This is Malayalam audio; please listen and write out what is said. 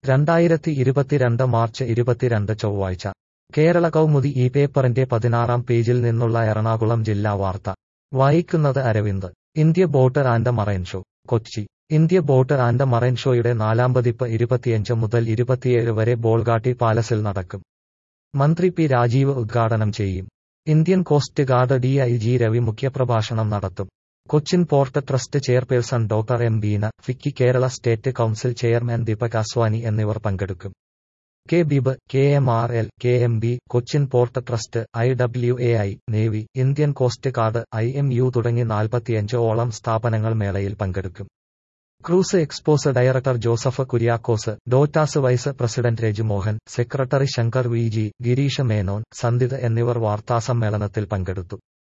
രണ്ടായിരത്തി ഇരുപത്തിരണ്ട് മാർച്ച് ഇരുപത്തിരണ്ട് ചൊവ്വാഴ്ച കേരള കൗമുദി ഈ പേപ്പറിന്റെ പതിനാറാം പേജിൽ നിന്നുള്ള എറണാകുളം ജില്ലാ വാർത്ത വായിക്കുന്നത് Aravind India boater and marine show Kochi India boater and marine ഷോയുടെ നാലാം പതിപ്പ് ഇരുപത്തിയഞ്ച് മുതൽ ഇരുപത്തിയേഴ് വരെ ബോൾഗാട്ടി പാലസിൽ നടക്കും മന്ത്രി പി രാജീവ് ഉദ്ഘാടനം ചെയ്യും Indian coast guard D I G Ravi മുഖ്യപ്രഭാഷണം നടത്തും Cochin port trust chairperson doctor M Beena FICCI Kerala state council chairman Deepak Aswani എന്നിവർ പങ്കെടുക്കും കെ ബിബ് K M R L K M B Cochin port trust I W A I navy Indian coast guard I M U തുടങ്ങി നാൽപ്പത്തിയഞ്ച് ഓളം സ്ഥാപനങ്ങൾ മേളയിൽ പങ്കെടുക്കും cruise expos director Joseph Kuriakose ഡോറ്റാസ് vice president Rajumohan secretary Shankar V G Girish Menon Sandith എന്നിവർ വാർത്താസമ്മേളനത്തിൽ പങ്കെടുത്തു